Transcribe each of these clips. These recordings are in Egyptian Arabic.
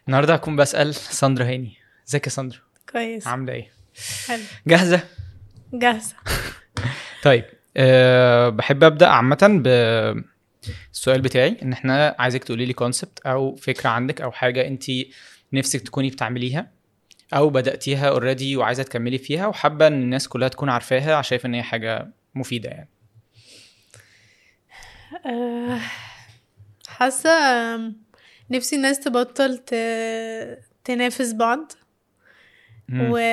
النهارده هكون بسال ساندرا هاني ازيك يا ساندرا كويس عامله ايه حلو جاهزه جاهزة طيب أه بحب ابدا عامه بالسؤال بتاعي ان احنا عايزك تقولي لي كونسبت او فكره عندك او حاجه انت نفسك تكوني بتعمليها او بداتيها اوريدي وعايزه تكملي فيها وحابه ان الناس كلها تكون عارفاها شايفه ان هي حاجه مفيده يعني أه، حاسة أم، نفسي الناس تبطل ت... تنافس بعض مم. و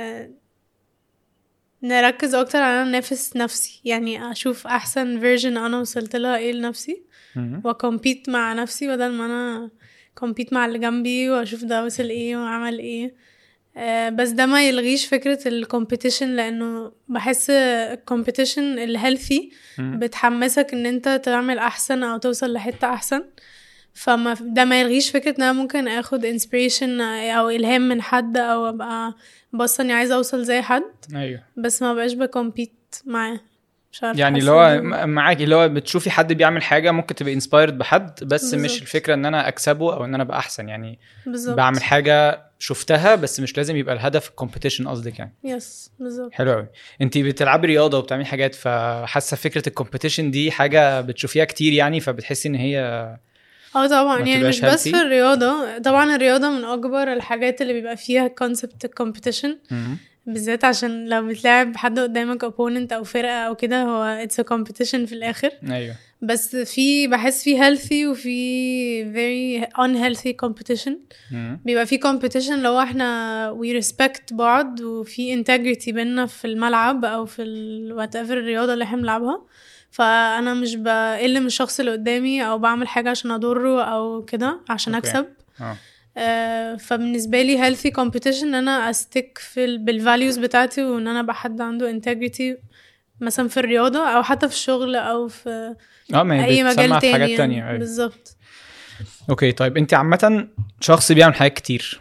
نركز اكتر على انا نافس نفسي يعني اشوف احسن فيرجن انا وصلت لها ايه لنفسي مم. وكمبيت مع نفسي بدل ما انا كومبيت مع اللي جنبي واشوف ده وصل ايه وعمل ايه آه، بس ده ما يلغيش فكرة الكومبيتيشن لانه بحس الكومبيتيشن الهيلثي مم. بتحمسك ان انت تعمل احسن او توصل لحتة احسن فما ده ما يلغيش فكرة ان انا ممكن اخد انسبريشن او الهام من حد او ابقى بص اني عايزة اوصل زي حد ايوه بس ما بقاش بكمبيت معاه مش عارفة يعني اللي حاسة هو إنه- م- معاكي اللي هو بتشوفي حد بيعمل حاجه ممكن تبقى انسبايرد بحد بس مش بالظبط. الفكره ان انا اكسبه او ان انا ابقى احسن يعني بالظبط بعمل حاجه شفتها بس مش لازم يبقى الهدف الكومبيتيشن قصدك يعني يس بالظبط حلو قوي انت بتلعبي رياضه وبتعملي حاجات فحاسه فكره الكومبيتيشن دي حاجه بتشوفيها كتير يعني فبتحسي ان هي اه طبعا ما يعني تبقاش مش بس healthy. في الرياضة طبعا الرياضة من أكبر الحاجات اللي بيبقى فيها كونسبت الكومبيتيشن مم. بالذات عشان لو بتلاعب حد قدامك opponent أو فرقة أو كده هو it's a competition في الآخر ايوه بس في بحس في healthy وفي very unhealthy competition مم. بيبقى في competition لو احنا we respect بعض وفي integrity بينا في الملعب أو في ال whatever الرياضة اللي احنا بنلعبها فأنا مش بقل من الشخص اللي قدامي أو بعمل حاجة عشان أضره أو كده عشان أوكي. أكسب اه آه، فبالنسبة لي healthy competition ان انا استك في ال- بالvalues بتاعتي وان انا ابقى حد عنده integrity مثلا في الرياضة او حتى في الشغل او في اه ما هي اي بتسمع مجال في تاني حاجات يعني. تانية ايوه بالظبط اوكي طيب انت عامة شخص بيعمل حاجات كتير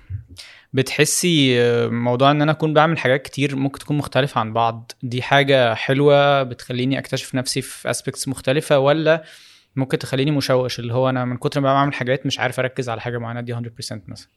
بتحسي آه، موضوع ان انا اكون بعمل حاجات كتير ممكن تكون مختلفة عن بعض دي حاجة حلوة بتخليني اكتشف نفسي في اسبيكتس مختلفة ولا ممكن تخليني مشوش اللي هو انا من كتر ما بعمل حاجات مش عارف اركز على حاجة معينة دي 100% مثلا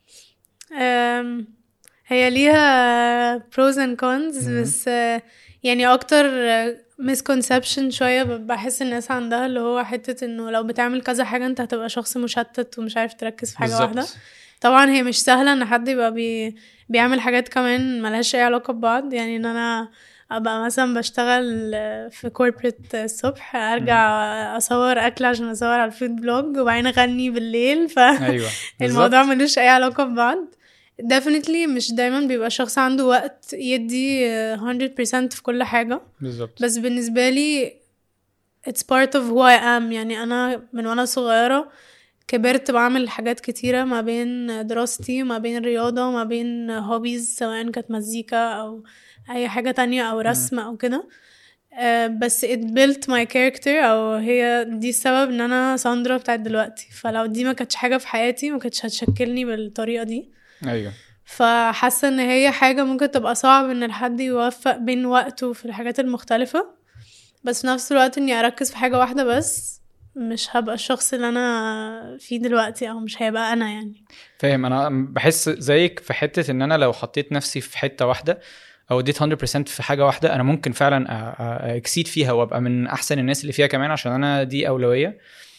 آم، هي ليها pros and cons مم. بس آه، يعني اكتر آه، misconception شوية ب- بحس الناس عندها اللي هو حتة انه لو بتعمل كذا حاجة انت هتبقى شخص مشتت ومش عارف تركز في حاجة بالظبط. واحدة طبعا هي مش سهلة ان حد يبقى بي... بيعمل حاجات كمان ملهاش اي علاقة ببعض يعني ان انا ابقى مثلا بشتغل في كوربريت الصبح ارجع اصور اكل عشان اصور على الفود بلوج وبعدين اغني بالليل ف ايوه الموضوع بالظبط. ملوش اي علاقة ببعض definitely مش دايما بيبقى شخص عنده وقت يدي 100% في كل حاجة بالظبط بس بالنسبة لي it's part of who I am يعني أنا من وأنا صغيرة كبرت بعمل حاجات كتيرة ما بين دراستي وما بين رياضة وما بين هوبيز سواء كانت مزيكا أو أي حاجة تانية أو رسم أو كده آه، بس it built my character أو هي دي السبب إن أنا ساندرا بتاعت دلوقتي فلو دي ما كانتش حاجة في حياتي ما كانتش هتشكلني بالطريقة دي ايوه فحاسه ان هي حاجه ممكن تبقى صعب ان الحد يوفق بين وقته في الحاجات المختلفه بس في نفس الوقت اني اركز في حاجه واحده بس مش هبقى الشخص اللي انا فيه دلوقتي او مش هيبقى انا يعني فاهم انا بحس زيك في حته ان انا لو حطيت نفسي في حته واحده او اديت 100% في حاجه واحده انا ممكن فعلا اكسيد فيها وابقى من احسن الناس اللي فيها كمان عشان انا دي اولويه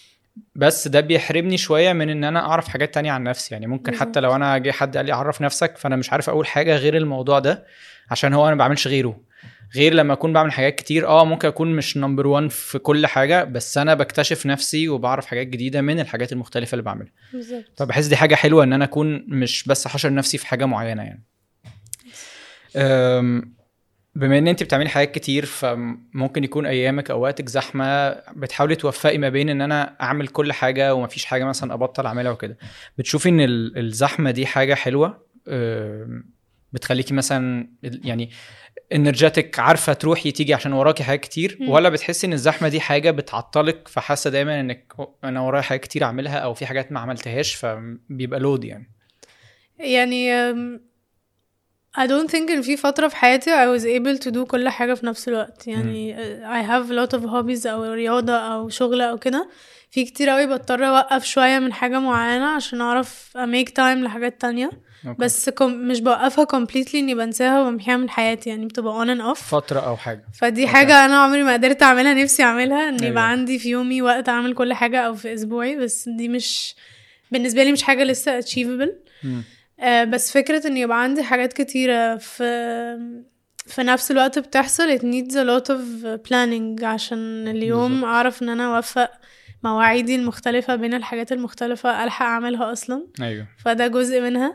بس ده بيحرمني شويه من ان انا اعرف حاجات تانية عن نفسي يعني ممكن حتى بالظبط. لو انا جه حد قال لي عرف نفسك فانا مش عارف اقول حاجه غير الموضوع ده عشان هو انا ما بعملش غيره غير لما اكون بعمل حاجات كتير اه ممكن اكون مش نمبر 1 في كل حاجه بس انا بكتشف نفسي وبعرف حاجات جديده من الحاجات المختلفه اللي بعملها بالظبط فبحس دي حاجه حلوه ان انا اكون مش بس حاشر نفسي في حاجه معينه يعني أم، بما ان انت بتعملي حاجات كتير فممكن يكون ايامك او وقتك زحمه بتحاولي توفقي ما بين ان انا اعمل كل حاجه ومفيش حاجه مثلا ابطل اعملها وكده بتشوفي ان ال- الزحمه دي حاجه حلوه أم، بتخليكي مثلا يعني انرجيتك عارفه تروحي تيجي عشان وراكي حاجات كتير مم. ولا بتحسي ان الزحمه دي حاجه بتعطلك فحاسه دايما انك انا ورايا حاجات كتير اعملها او في حاجات ما عملتهاش فبيبقى لود يعني يعني um, I don't think ان في فترة في حياتي I was able to do كل حاجة في نفس الوقت يعني uh, I have a lot of hobbies او رياضة او شغل او كده في كتير قوي بضطر اوقف شويه من حاجه معينه عشان اعرف اميك تايم لحاجات تانية أوكي. بس كم مش بوقفها completely اني بنساها وبمحيها من حياتي يعني بتبقى on and off فتره او حاجه فدي أوكي. حاجة أنا عمري ما قدرت أعملها نفسي أعملها إن أيوة. يبقى عندي في يومي وقت أعمل كل حاجة أو في أسبوعي بس دي مش بالنسبة لي مش حاجة لسه achievable مم. آه، بس فكرة إن يبقى عندي حاجات كتيرة في في نفس الوقت بتحصل it needs a lot of planning عشان اليوم بالظبط. أعرف إن أنا أوفق مواعيدي المختلفة بين الحاجات المختلفة ألحق أعملها أصلا ايوه فده جزء منها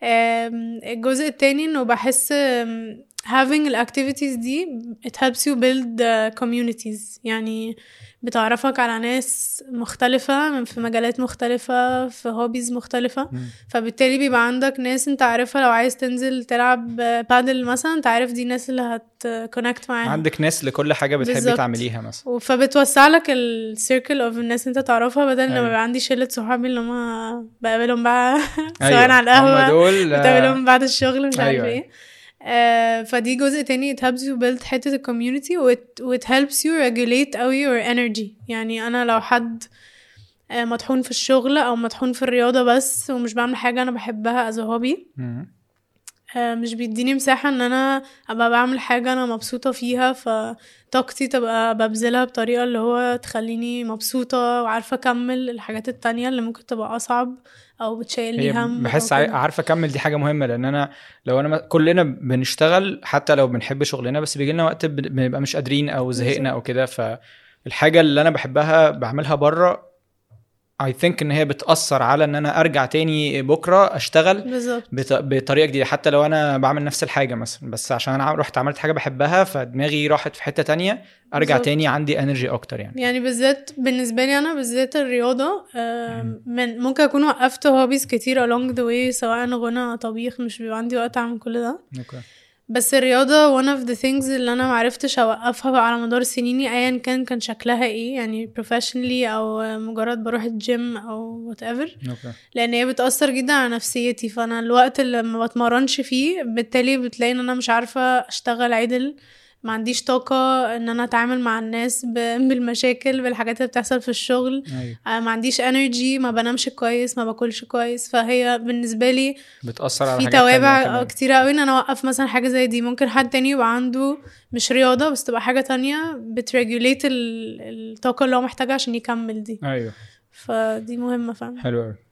آم، الجزء التاني انه بحس آم، having ال activities دي it helps you build uh, communities يعني بتعرفك على ناس مختلفة من- في مجالات مختلفة في هوبيز مختلفة مم. فبالتالي بيبقى عندك ناس انت عارفها لو عايز تنزل تلعب بادل مثلا انت عارف دي الناس اللي هتكونكت معاها عندك ناس لكل حاجه بتحبي بالظبط. تعمليها مثلا فبتوسع لك السيركل اوف الناس انت تعرفها بدل لما أيوة. يبقى عندي شله صحابي اللي هم بقابلهم بقى سواء أيوة. على القهوه هم دول آه، بتقابلهم بعد الشغل مش عارف أيوة. ايه آه فدي جزء تاني it helps you build حتة الكوميونتي وit, وit helps you regulate قوي your energy يعني أنا لو حد آه مطحون في الشغل أو مطحون في الرياضة بس ومش بعمل حاجة أنا بحبها as a hobby مم. آه مش بيديني مساحة ان انا ابقى بعمل حاجة انا مبسوطة فيها فطاقتي تبقى ببذلها بطريقة اللي هو تخليني مبسوطة وعارفة اكمل الحاجات التانية اللي ممكن تبقى اصعب او بتشيلني هي هم بحس أو عا- كده. عارفه اكمل دي حاجه مهمه لان انا لو انا م- كلنا بنشتغل حتى لو بنحب شغلنا بس بيجي لنا وقت بن- بنبقى مش قادرين او زهقنا او كده فالحاجه اللي انا بحبها بعملها بره اي ثينك ان هي بتاثر على ان انا ارجع تاني بكره اشتغل بالظبط بط- بطريقه جديده حتى لو انا بعمل نفس الحاجه مثلا بس عشان انا رحت عملت حاجه بحبها فدماغي راحت في حته تانية ارجع بالظبط. تاني عندي انرجي اكتر يعني يعني بالذات بالنسبة لي أنا بالذات الرياضة آه، من ممكن أكون وقفت هوبيز كتير along the way سواء غنى طبيخ مش بيبقى عندي وقت أعمل كل ده اوكي بس الرياضة one of the things اللي أنا معرفتش أوقفها على مدار سنيني أيا كان كان شكلها إيه يعني professionally أو مجرد بروح الجيم أو whatever اوكي لأن هي بتأثر جدا على نفسيتي فأنا الوقت اللي ما بتمرنش فيه بالتالي بتلاقي إن أنا مش عارفة أشتغل عدل ما عنديش طاقة ان انا اتعامل مع الناس ب- بالمشاكل بالحاجات اللي بتحصل في الشغل ايوه آه، ما عنديش انرجي ما بنامش كويس ما باكلش كويس فهي بالنسبة لي بتاثر على في حاجات تانية توابع كمان. كتيرة قوي ان انا اوقف مثلا حاجة زي دي ممكن حد تاني يبقى عنده مش رياضة بس تبقى حاجة تانية بتريجوليت ال- الطاقة اللي هو محتاجها عشان يكمل دي ايوه فدي مهمة فعلا حلو قوي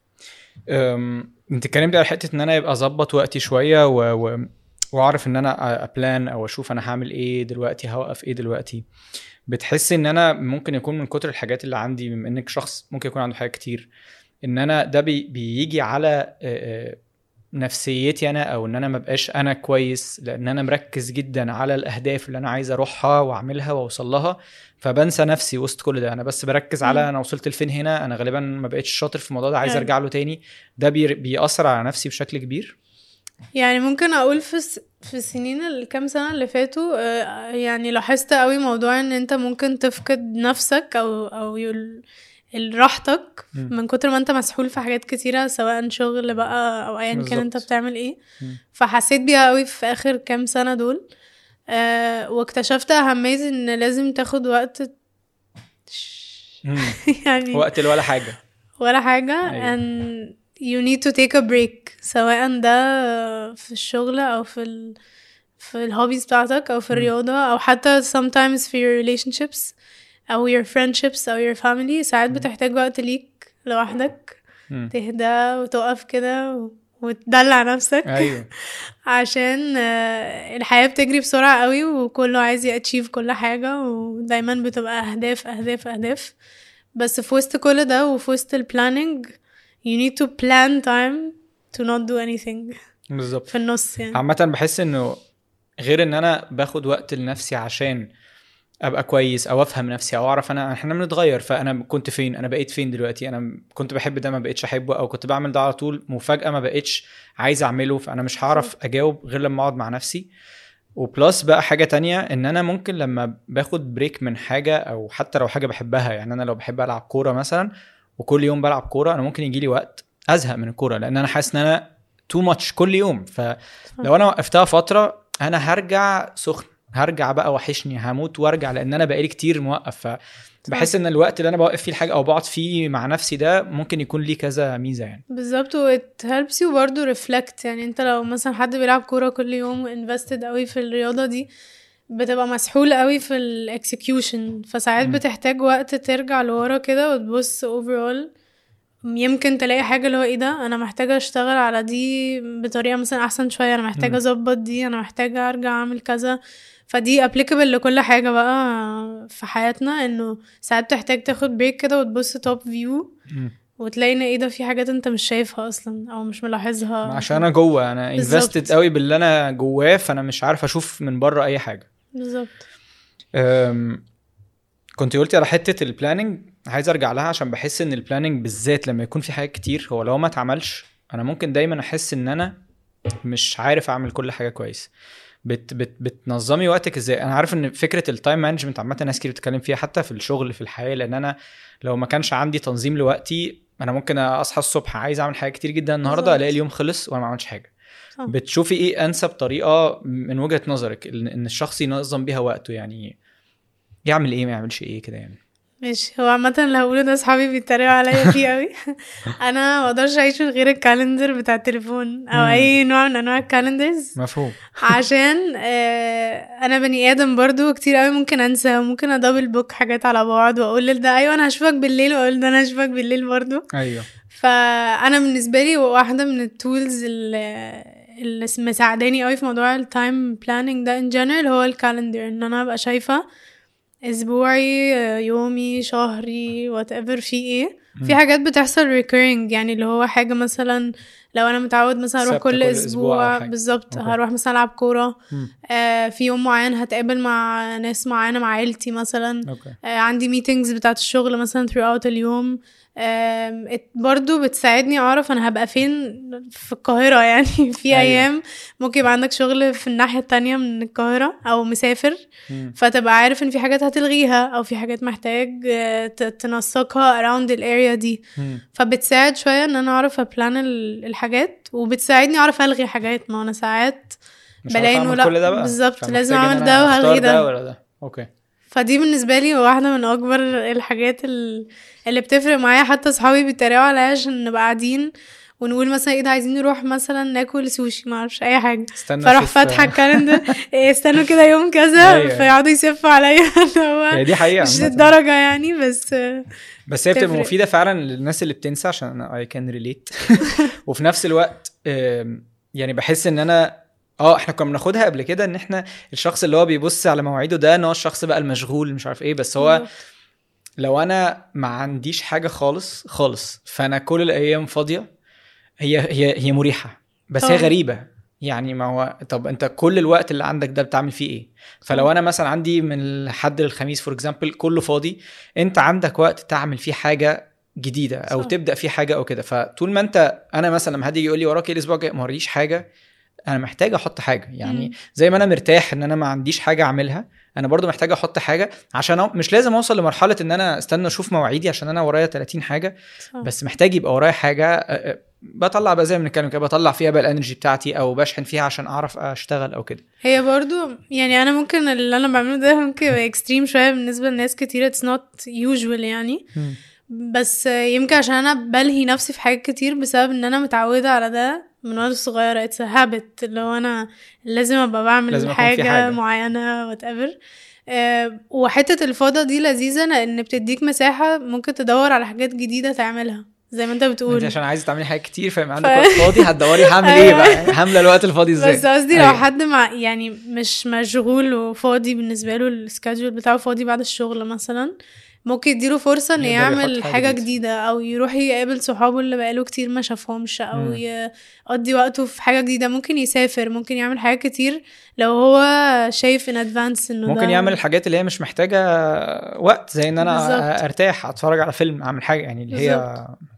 انت اتكلمت على حته ان انا يبقى اظبط وقتي شويه و... و... واعرف ان انا ابلان او اشوف انا هعمل ايه دلوقتي هوقف ايه دلوقتي بتحس ان انا ممكن يكون من كتر الحاجات اللي عندي بما انك شخص ممكن يكون عنده حاجات كتير ان انا ده بي... بيجي على آه، آه، نفسيتي انا او ان انا ما بقاش انا كويس لان انا مركز جدا على الاهداف اللي انا عايز اروحها واعملها واوصل لها فبنسى نفسي وسط كل ده انا بس بركز على مم. انا وصلت لفين هنا انا غالبا ما بقتش شاطر في الموضوع ده عايز أيوة. ارجع له تاني ده بي... بيأثر على نفسي بشكل كبير يعني ممكن اقول في الس- في السنين الكام سنه اللي فاتوا آه، يعني لاحظت قوي موضوع ان انت ممكن تفقد نفسك او او يل- ال- راحتك مم. من كتر ما انت مسحول في حاجات كتيره سواء شغل بقى او ايا كان انت بالظبط. بتعمل ايه مم. فحسيت بيها قوي في اخر كام سنه دول أه واكتشفت اهميه ان لازم تاخد وقت مم. يعني وقت ولا حاجه ولا حاجة أيوة. and you need to take a break سواء ده في الشغل أو في ال في الهوبيز بتاعتك أو في مم. الرياضة أو حتى sometimes في your relationships أو your friendships أو your family ساعات مم. بتحتاج وقت ليك لوحدك مم. تهدى وتقف كده و- وتدلع نفسك ايوه عشان آه، الحياة بتجري بسرعة قوي وكله عايز يأتشيف كل حاجة ودايما بتبقى أهداف أهداف أهداف بس في وسط كل ده وفي وسط البلاننج you need to plan time to not do anything بالظبط في النص يعني عامة بحس انه غير ان انا باخد وقت لنفسي عشان ابقى كويس او افهم نفسي او اعرف انا احنا بنتغير فانا كنت فين انا بقيت فين دلوقتي انا كنت بحب ده ما بقتش احبه او كنت بعمل ده على طول وفجأة ما بقتش عايز اعمله فانا مش هعرف اجاوب غير لما اقعد مع نفسي وبلس بقى حاجة تانية ان انا ممكن لما باخد بريك من حاجة او حتى لو حاجة بحبها يعني انا لو بحب العب كورة مثلا وكل يوم بلعب كورة انا ممكن يجي لي وقت ازهق من الكورة لان انا حاسس ان انا تو ماتش كل يوم فلو انا وقفتها فترة انا هرجع سخن هرجع بقى وحشني هموت وارجع لان انا بقالي كتير موقف فبحس ان الوقت اللي انا بوقف فيه الحاجه او بقعد فيه مع نفسي ده ممكن يكون ليه كذا ميزه يعني بالظبط و it helps you برضه reflect يعني انت لو مثلا حد بيلعب كورة كل يوم وانفستد قوي في الرياضة دي بتبقى مسحول قوي في الاكسكيوشن فساعات مم. بتحتاج وقت ترجع لورا كده وتبص overall يمكن تلاقي حاجة اللي هو ايه ده انا محتاجة اشتغل على دي بطريقة مثلا احسن شوية انا مم. محتاجة اظبط دي انا محتاجة ارجع اعمل كذا فدي applicable لكل حاجة بقى في حياتنا انه ساعات بتحتاج تاخد بريك كده وتبص توب فيو مم. وتلاقي ان ايه ده في حاجات انت مش شايفها اصلا او مش ملاحظها عشان انا جوه انا بالظبط. انفستد قوي باللي انا جواه فانا مش عارف اشوف من بره اي حاجه بالظبط أم، كنت قلتي على حته البلاننج عايز ارجع لها عشان بحس ان البلاننج بالذات لما يكون في حاجات كتير هو لو ما اتعملش انا ممكن دايما احس ان انا مش عارف اعمل كل حاجه كويس بت بت بتنظمي وقتك ازاي انا عارف ان فكره التايم مانجمنت عامه ناس كتير بتتكلم فيها حتى في الشغل في الحياه لان انا لو ما كانش عندي تنظيم لوقتي انا ممكن اصحى الصبح عايز اعمل حاجات كتير جدا النهارده بالظبط. الاقي اليوم خلص وانا ما عملتش حاجه صح. بتشوفي ايه انسب طريقه من وجهه نظرك ان إن الشخص ينظم بيها وقته يعني يعمل ايه ما يعملش ايه كده يعني ماشي هو عامة اللي هقوله ده صحابي بيتريقوا عليا فيه قوي انا ما اقدرش اعيش من غير الكالندر بتاع التليفون او مم. اي نوع من انواع الكالندرز مفهوم عشان آه، انا بني ادم برضو كتير قوي ممكن انسى وممكن ادبل بوك حاجات على بعض واقول لده ايوه انا هشوفك بالليل واقول ده انا هشوفك بالليل برضو ايوه فانا بالنسبه لي واحده من التولز اللي اللي مساعداني قوي في موضوع التايم بلاننج ده ان جنرال هو الكالندر ان انا ابقى شايفه اسبوعي آه، يومي شهري وات ايفر في ايه في مم. حاجات بتحصل recurring يعني اللي هو حاجه مثلا لو انا متعود مثلا اروح ثابتة كل كل أسبوع أو اسبوع حاجة. بالظبط أوكي. هروح مثلا العب كوره مم. آه في يوم معين هتقابل مع ناس معينه مع عيلتي مثلا اوكي آه، عندي ميتينجز بتاعت الشغل مثلا throughout اليوم آم، ات- برضو بتساعدني اعرف انا هبقى فين في القاهرة يعني في أيوة. ايام ممكن يبقى عندك شغل في الناحية التانية من القاهرة او مسافر مم. فتبقى عارف ان في حاجات هتلغيها او في حاجات محتاج آه، ت- تنسقها around الاريا دي مم. فبتساعد شوية ان انا اعرف ابلان ال- الحاجات وبتساعدني اعرف الغي حاجات ما انا ساعات مش بلاقي عارف إنه أعمل لا، كل ده بقى بالظبط، فمحتاج لازم إن أعمل أنا ده وهلغي أختار ده. ولا ده اوكي فدي بالنسبة لي واحدة من أكبر الحاجات ال- اللي بتفرق معايا حتى صحابي بيتريقوا عليا عشان نبقى قاعدين ونقول مثلا ايه ده عايزين نروح مثلا ناكل سوشي ما اعرفش اي حاجه استنى فاروح أشوف- فاتحه الكالندر إيه، استنوا كده يوم كذا أيوة. فيقعدوا يسفوا عليا اللي هو هي دي حقيقه مش عامة. للدرجه يعني بس بس هي بتبقى تفرق. مفيده فعلا للناس اللي بتنسى عشان اي كان ريليت وفي نفس الوقت آم، يعني بحس ان انا اه احنا كنا بناخدها قبل كده ان احنا الشخص اللي هو بيبص على مواعيده ده ان هو الشخص بقى المشغول مش عارف ايه بس هو لو انا ما عنديش حاجه خالص خالص فانا كل الايام فاضيه هي هي هي مريحه بس هي طبعاً. غريبه يعني ما هو طب انت كل الوقت اللي عندك ده بتعمل فيه ايه فلو انا مثلا عندي من الحد للخميس فور اكزامبل كله فاضي انت عندك وقت تعمل فيه حاجه جديده او صح. تبدا فيه حاجه او كده فطول ما انت انا مثلا لما حد يجي يقول لي وراك ايه الاسبوع الجاي ما وريش حاجه انا محتاج احط حاجه يعني مم. زي ما انا مرتاح ان انا ما عنديش حاجه اعملها انا برضو محتاج احط حاجه عشان أو مش لازم اوصل لمرحله ان انا استنى اشوف مواعيدي عشان انا ورايا 30 حاجه صح. بس محتاج يبقى ورايا حاجه أه، أه، بطلع بقى زي ما بنتكلم كده بطلع فيها بقى الانرجي بتاعتي او بشحن فيها عشان اعرف اشتغل او كده هي برضو يعني انا ممكن اللي انا بعمله ده ممكن يبقى اكستريم شويه بالنسبه لناس كتير it's not usual يعني بس يمكن عشان انا بلهي نفسي في حاجات كتير بسبب ان انا متعوده على ده من وانا صغيره اتس هابت اللي هو انا لازم ابقى بعمل لازم لازم أكون في حاجة, حاجة. حاجه معينه وات ايفر وحته الفضا دي لذيذه لان بتديك مساحه ممكن تدور على حاجات جديده تعملها زي ما انت انت بتقول عشان عايزه تعملي حاجات كتير فيبقى عندك ف- وقت فاضي هتدوري هعمل ايه أيوة. بقى يعني هامله الوقت الفاضي ازاي بس قصدي لو أيوة. حد مع يعني مش مشغول وفاضي بالنسبه له السكادجول بتاعه فاضي بعد الشغل مثلا ممكن يديله فرصه ان يقدر يعمل يحط حاجة حاجه جديدة. جديده او يروح يقابل صحابه اللي بقاله كتير ما شافهمش او مم. يقضي وقته في حاجه جديده ممكن يسافر ممكن يعمل حاجات كتير لو هو شايف ان ادفانس انه ممكن ده- يعمل الحاجات اللي هي مش محتاجه وقت زي ان انا بالظبط. ارتاح اتفرج على فيلم اعمل حاجه يعني اللي هي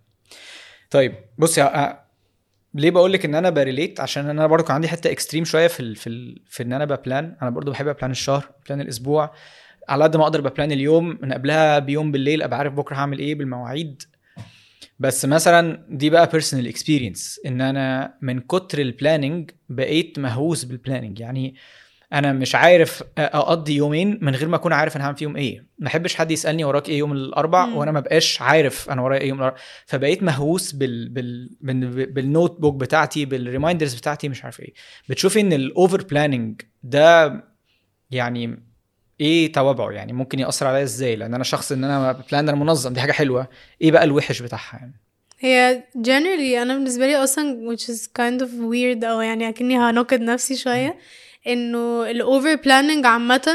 طيب بصي أ- ليه بقول لك ان انا بريليت عشان انا برضو كان عندي حته اكستريم شويه في ال في ال في ان انا ببلان انا برضو بحب ابلان الشهر بلان الاسبوع على قد ما اقدر ببلان اليوم من قبلها بيوم بالليل ابقى عارف بكره هعمل ايه بالمواعيد بس مثلا دي بقى بيرسونال اكسبيرينس ان انا من كتر البلاننج بقيت مهووس بالبلاننج يعني انا مش عارف اقضي يومين من غير ما اكون عارف انا هعمل فيهم ايه ما احبش حد يسالني وراك ايه يوم الاربع مم. وانا ما بقاش عارف انا ورايا ايه يوم الاربع فبقيت مهووس بال بال بال بالنوت بوك بتاعتي بالريمايندرز بتاعتي مش عارف ايه بتشوفي ان الاوفر بلاننج ده يعني ايه توابعه يعني ممكن ياثر عليا ازاي لان انا شخص ان انا بلان انا منظم دي حاجه حلوه ايه بقى الوحش بتاعها يعني هي generally انا بالنسبه لي اصلا which is kind of weird او يعني اكني هنقد نفسي شويه انه ال over planning عامه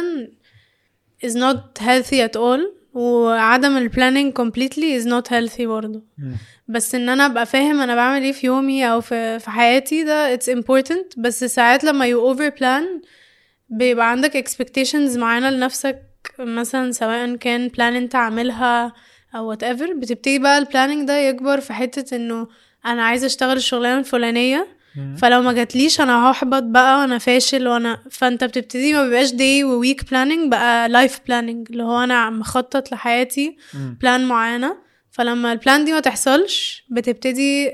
is not healthy at all وعدم ال planning completely is not healthy برضه مم. بس ان انا ابقى فاهم انا بعمل ايه في يومي او في في حياتي ده it's important بس ساعات لما you over plan بيبقى عندك expectations معينة لنفسك مثلا سواء كان plan انت عاملها او whatever بتبتدي بقى ال planning ده يكبر في حتة انه انا عايزة اشتغل الشغلانة الفلانية مم. فلو ما جاتليش انا هحبط بقى وانا فاشل وانا فانت بتبتدي ما بيبقاش day و week planning بقى life planning اللي هو انا مخطط لحياتي مم. بلان معينة فلما البلان دي ما تحصلش بتبتدي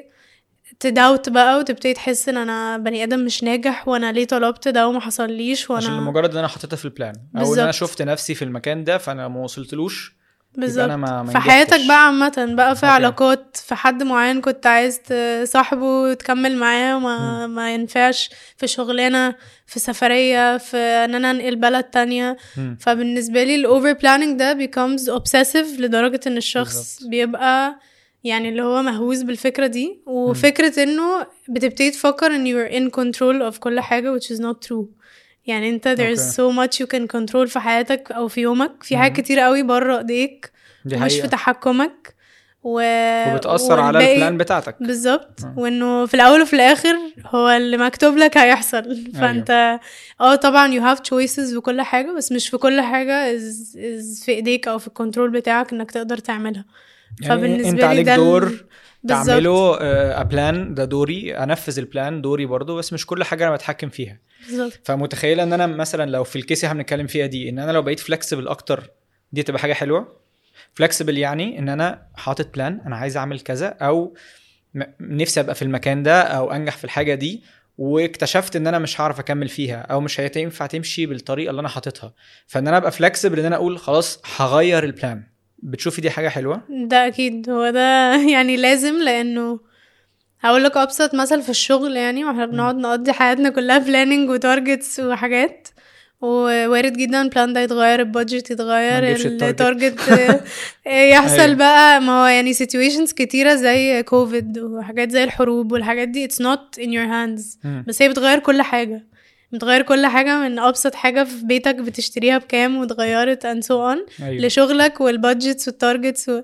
تداوت بقى وتبتدي تحس ان انا بني ادم مش ناجح وانا ليه طلبت ده وما حصليش عشان وانا لمجرد ان انا حطيتها في البلان او ان بالظبط. انا شفت نفسي في المكان ده فانا ما وصلتلوش بالظبط أنا ما- ما في حياتك نجحتش. بقى عامة بقى في أوكي. علاقات في حد معين كنت عايز تصاحبه وتكمل معاه وما ما ينفعش في شغلانة في سفرية في ان انا انقل بلد تانية مم. فبالنسبة لي الاوفر بلاننج ده becomes obsessive لدرجة ان الشخص بالظبط. بيبقى يعني اللي هو مهووس بالفكرة دي وفكرة انه بتبتدي تفكر ان you're in control of كل حاجة which is not true يعني انت there's أوكي. so much you can control في حياتك او في يومك في حاجات مم. كتير قوي بره ايديك دي مش في حقيقة تحكمك و... وبتأثر على والباقي- البلان بتاعتك بالظبط آه. وانه في الاول وفي الاخر هو اللي مكتوب لك هيحصل فانت اه طبعا you have choices وكل حاجه بس مش في كل حاجه is, is في ايديك او في الكنترول بتاعك انك تقدر تعملها يعني فبالنسبة انت لي عليك ده ال- دور بالظبط. تعمله ابلان ده دوري انفذ البلان دوري برضو بس مش كل حاجه انا بتحكم فيها بالظبط فمتخيله ان انا مثلا لو في الكيس اللي هنتكلم فيها دي ان انا لو بقيت فلكسبل اكتر دي تبقى حاجه حلوه فلكسبل يعني ان انا حاطط بلان انا عايز اعمل كذا او م- نفسي ابقى في المكان ده او انجح في الحاجه دي واكتشفت ان انا مش هعرف اكمل فيها او مش هينفع تمشي بالطريقه اللي انا حاططها فان انا ابقى فلكسبل ان انا اقول خلاص هغير البلان بتشوفي دي حاجه حلوه ده اكيد هو ده يعني لازم لانه هقول لك ابسط مثل في الشغل يعني واحنا بنقعد نقضي حياتنا كلها بلاننج وتارجتس وحاجات ووارد جدا البلان ده يتغير البادجت يتغير ما نجيبش التارجت. التارجت يحصل أيوة. بقى ما هو يعني situations كتيرة زي كوفيد وحاجات زي الحروب والحاجات دي it's not in your hands مم. بس هي بتغير كل حاجة بتغير كل حاجة من أبسط حاجة في بيتك بتشتريها بكام واتغيرت and so on أيوة. لشغلك والبادجتس والتارجتس و...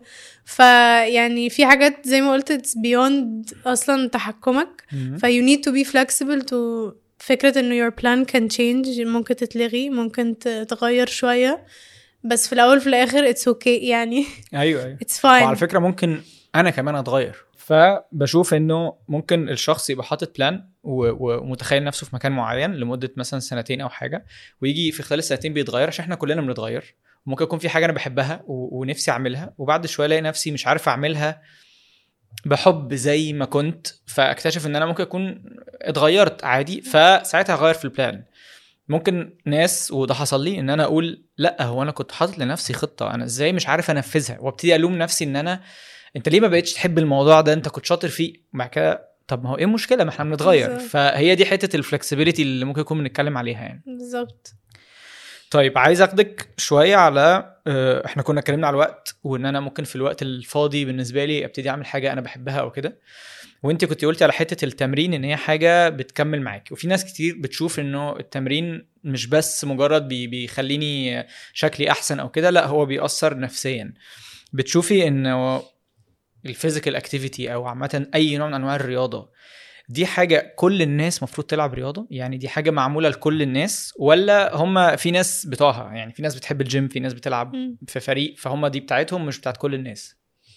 فيعني في حاجات زي ما قلت it's beyond اصلا تحكمك مم. ف you need to be flexible to فكرة انه your plan can change ممكن تتلغي ممكن تتغير شوية بس في الاول في الاخر it's okay يعني ايوه ايوه it's fine وعلى فكره ممكن انا كمان اتغير فبشوف انه ممكن الشخص يبقى حاطط بلان و- و- ومتخيل نفسه في مكان معين لمده مثلا سنتين او حاجه ويجي في خلال السنتين بيتغير عشان احنا كلنا بنتغير ممكن يكون في حاجه انا بحبها و- ونفسي اعملها وبعد شويه الاقي نفسي مش عارف اعملها بحب زي ما كنت فاكتشف ان انا ممكن اكون اتغيرت عادي فساعتها هغير في البلان ممكن ناس وده حصل لي ان انا اقول لا هو انا كنت حاطط لنفسي خطه انا ازاي مش عارف انفذها وابتدي الوم نفسي ان انا انت ليه ما بقتش تحب الموضوع ده انت كنت شاطر فيه بعد كده طب ما هو ايه المشكله ما احنا بنتغير بالظبط. فهي دي حته الفلكسبيليتي اللي ممكن يكون بنتكلم عليها يعني بالظبط طيب عايز اخدك شويه على آه، احنا كنا اتكلمنا على الوقت وان انا ممكن في الوقت الفاضي بالنسبه لي ابتدي اعمل حاجه انا بحبها او كده وانت كنت قلتي على حته التمرين ان هي حاجه بتكمل معاكي وفي ناس كتير بتشوف انه التمرين مش بس مجرد بي بيخليني شكلي احسن او كده لا هو بيأثر نفسيا بتشوفي انه الفيزيكال اكتيفيتي او عامه اي نوع من انواع الرياضه دي حاجه كل الناس مفروض تلعب رياضه يعني دي حاجه معموله لكل الناس ولا هم في ناس بتوعها يعني في ناس بتحب الجيم في ناس بتلعب مم. في فريق فهم دي بتاعتهم مش بتاعت كل الناس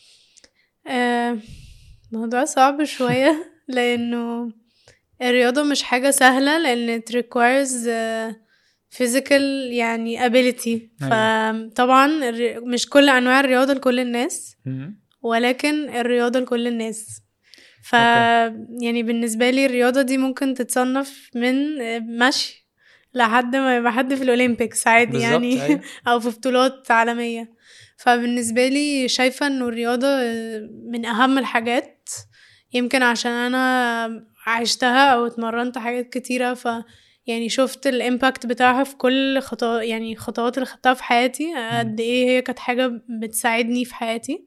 آه، موضوع صعب شوية لأنه الرياضة مش حاجة سهلة لأن it requires آه، physical يعني ability فطبعا الر- مش كل أنواع الرياضة لكل الناس مم. ولكن الرياضة لكل الناس ف يعني بالنسبة لي الرياضة دي ممكن تتصنف من آه، مشي لحد ما يبقى حد في الاولمبيكس عادي بالظبط، يعني أيوة. او في بطولات عالميه فبالنسبه لي شايفه انه الرياضه من اهم الحاجات يمكن عشان انا عشتها او اتمرنت حاجات كتيره ف يعني شفت الامباكت بتاعها في كل خطوات يعني خطوات اللي خدتها في حياتي قد ايه هي كانت حاجه بتساعدني في حياتي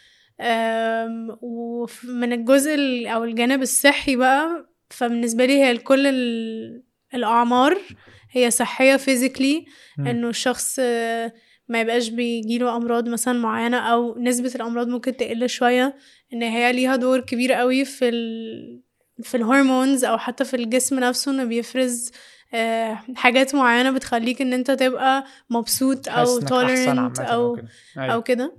أم، ومن الجزء ال- او الجانب الصحي بقى فبالنسبه لي هي لكل ال- الاعمار هي صحيه فيزيكلي مم. انه الشخص آه، ما يبقاش بيجيله امراض مثلا معينه او نسبه الامراض ممكن تقل شويه ان هي ليها دور كبير قوي في ال في الهرمونز او حتى في الجسم نفسه انه بيفرز آه، حاجات معينه بتخليك ان انت تبقى مبسوط حاسس او إنك أحسن tolerant عامة او كده. أيوة. او كده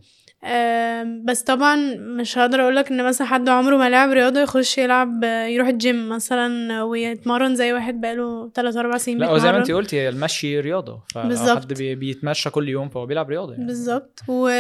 آم، بس طبعا مش هقدر اقولك ان مثلا حد عمره ما لعب رياضه يخش يلعب آه، يروح الجيم مثلا ويتمرن زي واحد بقاله 3 4 سنين لا هو زي ما بيتمرن. انت قلتي هي المشي رياضه فلو بالظبط. حد بي- بيتمشى كل يوم فهو بيلعب رياضه يعني بالظبط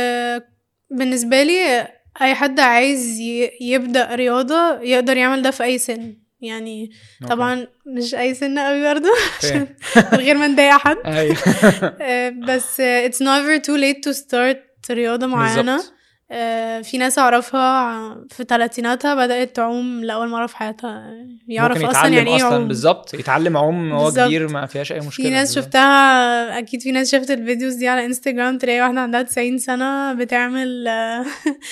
وبالنسبه لي اي حد عايز ي- يبدا رياضه يقدر يعمل ده في اي سن يعني أوكي. طبعا مش اي سن قوي برضه فاهم. من غير ما نضايق حد ايوه آه، بس آه، it's never too late to start رياضة معينة بالظبط. آه، في ناس أعرفها في تلاتيناتها بدأت تعوم لأول مرة في حياتها يعرف ممكن أصلا يتعلم يعني إيه اصلا يعوم بالظبط يتعلم عوم وهو بالظبط. كبير ما فيهاش اي مشكله في ناس بالظبط. شفتها أكيد في ناس شافت الفيديوز دي على انستجرام تلاقي واحدة عندها 90 سنة بتعمل آه،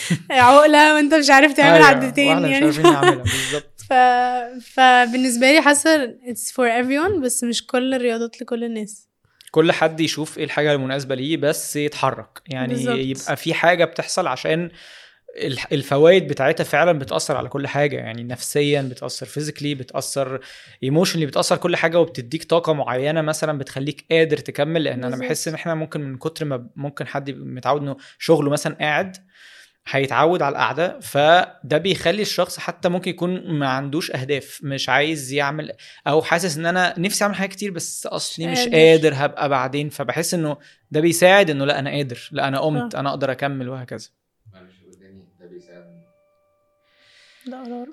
عقلة وأنت مش عارف تعمل أيوة، عدتين واحنا مش يعني عارفين نعملها بالظبط ف... فبالنسبة لي حاسة it's for everyone بس مش كل الرياضات لكل الناس كل حد يشوف ايه الحاجه المناسبه ليه بس يتحرك يعني بالظبط. يبقى في حاجه بتحصل عشان الح- الفوائد بتاعتها فعلا بتاثر على كل حاجه يعني نفسيا بتاثر فيزيكلي بتاثر ايموشنلي بتاثر كل حاجه وبتديك طاقه معينه مثلا بتخليك قادر تكمل لان انا بالظبط. بحس ان احنا ممكن من كتر ما ممكن حد يبقى متعود انه شغله مثلا قاعد هيتعود على القعده فده بيخلي الشخص حتى ممكن يكون ما عندوش اهداف مش عايز يعمل او حاسس ان انا نفسي اعمل حاجات كتير بس اصلي مش قادر. قادر هبقى بعدين فبحس انه ده بيساعد انه لا انا قادر لا انا قمت صح. انا اقدر اكمل وهكذا معلش قدامي ده بيساعد ده قرار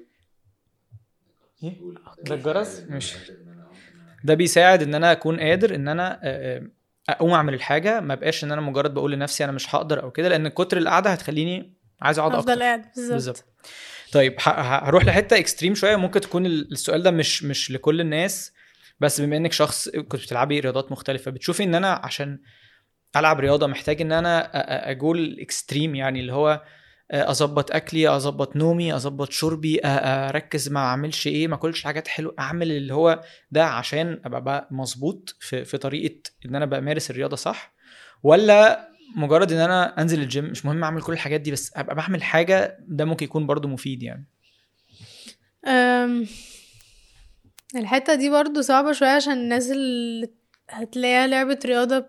إيه؟ قول. ده الجرس؟ بيساعد إن مش- أنا قادر إن أنا أقوم. ده بيساعد ان انا اكون قادر ان انا آه، آه، اقوم اعمل الحاجه ما بقاش ان انا مجرد بقول لنفسي انا مش هقدر او كده لان كتر القعده هتخليني عايز اقعد افضل اكتر قاعد بالظبط بالظبط طيب ه- ه- هروح لحته اكستريم شويه ممكن تكون ال- السؤال ده مش مش لكل الناس بس بما انك شخص كنت بتلعبي رياضات مختلفه بتشوفي ان انا عشان العب رياضه محتاج ان انا أ- أ- اجول اكستريم يعني اللي هو اظبط اكلي اظبط نومي اظبط شربي أ- اركز ما اعملش ايه ما اكلش حاجات حلوه اعمل اللي هو ده عشان ابقى بقى مظبوط في, في طريقه ان انا بمارس الرياضه صح ولا مجرد ان انا انزل الجيم مش مهم اعمل كل الحاجات دي بس ابقى بعمل حاجه ده ممكن يكون برضو مفيد يعني أم، الحتة دي برضو صعبة شوية عشان الناس اللي هتلاقيها لعبة رياضة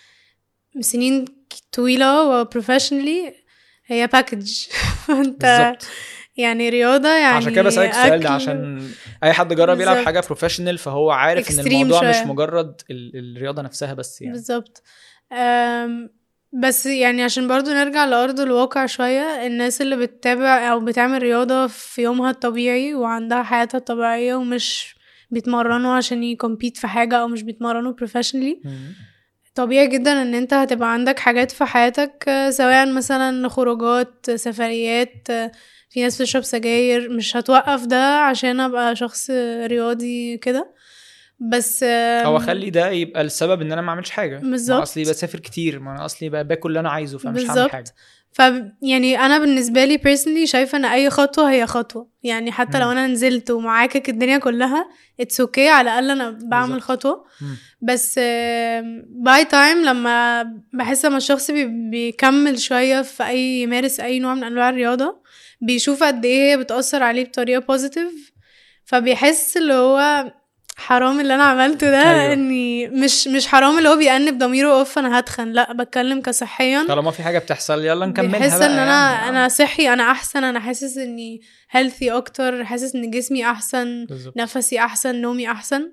سنين طويلة وبروفيشنالي هي باكج فانت بالظبط يعني رياضة يعني عشان كده بسالك السؤال أكل ده عشان اي حد جرب يلعب بالظبط. حاجه بروفيشنال فهو عارف ان Extreme الموضوع مش شوية. مجرد ال- الرياضه نفسها بس يعني بالظبط أم، بس يعني عشان برضو نرجع لأرض الواقع شوية الناس اللي بتتابع أو بتعمل رياضة في يومها الطبيعي وعندها حياتها الطبيعية ومش بيتمرنوا عشان يكمبيت في حاجة أو مش بيتمرنوا professionally مم. طبيعي جدا ان انت هتبقى عندك حاجات في حياتك آه، سواء مثلا خروجات سفريات آه، في ناس بتشرب سجاير مش هتوقف ده عشان ابقى شخص رياضي كده بس آم، او اخلي ده يبقى السبب ان انا ما اعملش حاجه ما بالظبط. اصلي بسافر كتير ما انا اصلي ب- باكل اللي انا عايزه فمش هعمل بالظبط. حاجه ف يعني انا بالنسبه لي personally شايفه ان اي خطوه هي خطوه يعني حتى مم. لو انا نزلت ومعاكك الدنيا كلها اتس اوكي okay على الاقل انا بعمل بالظبط. خطوه مم. بس باي تايم لما بحس لما الشخص بي بيكمل شويه في اي يمارس اي نوع من انواع الرياضه بيشوف قد ايه هي بتاثر عليه بطريقه بوزيتيف فبيحس اللي هو حرام اللي انا عملته ده أيوة. أيوه. اني مش مش حرام اللي هو بيأنب ضميره اوف انا هتخن لا بتكلم كصحيا طالما في حاجه بتحصل يلا نكملها بحس بقى ان انا يعني. انا صحي انا احسن انا حاسس اني هيلثي اكتر حاسس ان جسمي احسن بالظبط نفسي احسن نومي احسن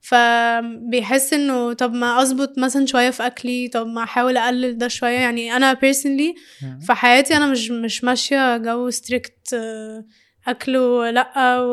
فبيحس انه طب ما اظبط مثلا شويه في اكلي طب ما احاول اقلل ده شويه يعني انا personally مم. في حياتي انا مش مش ماشيه جو ستريكت اكل لا